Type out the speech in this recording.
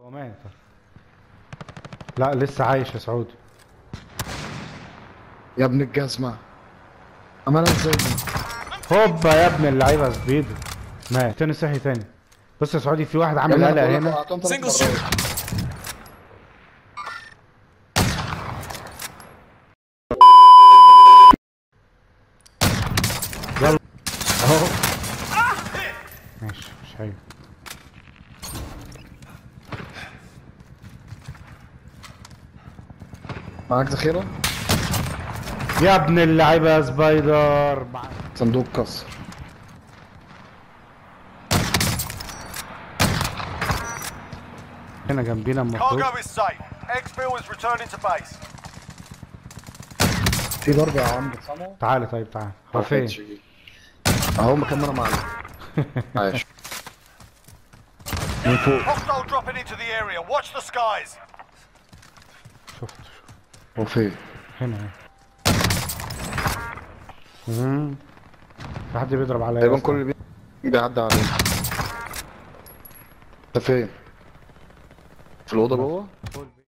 هو مات لا لسه عايش يا سعودي يا ابن الجزمة عملها ازاي دي؟ هوبا يا ابن اللعيبه سبيدو مات تاني صحي تاني بص يا سعودي في واحد يا عامل ابني قلق أنا بقول لك هنا وقعتهم تلات Single مرات. اهو ماشي مش حاجه معاك ذخيرة؟ يا ابن اللعيبه يا سبايدر مع- صندوق كسر هنا جنبينا المفروض Cargo is safe. Exfil is returning to base. في ضربة يا عم سامو تعالى طيب تعالى هو فين اهو مكان ما انا معانا عايش من فوق Hostile dropping into the area. Watch the skies. شفت هو فين؟ هنا اهي مم. في حد بيضرب عليا تقريبا أصلاً. كل اللي بي- بيعدي عليه انت فين؟ في الأوضة جوه؟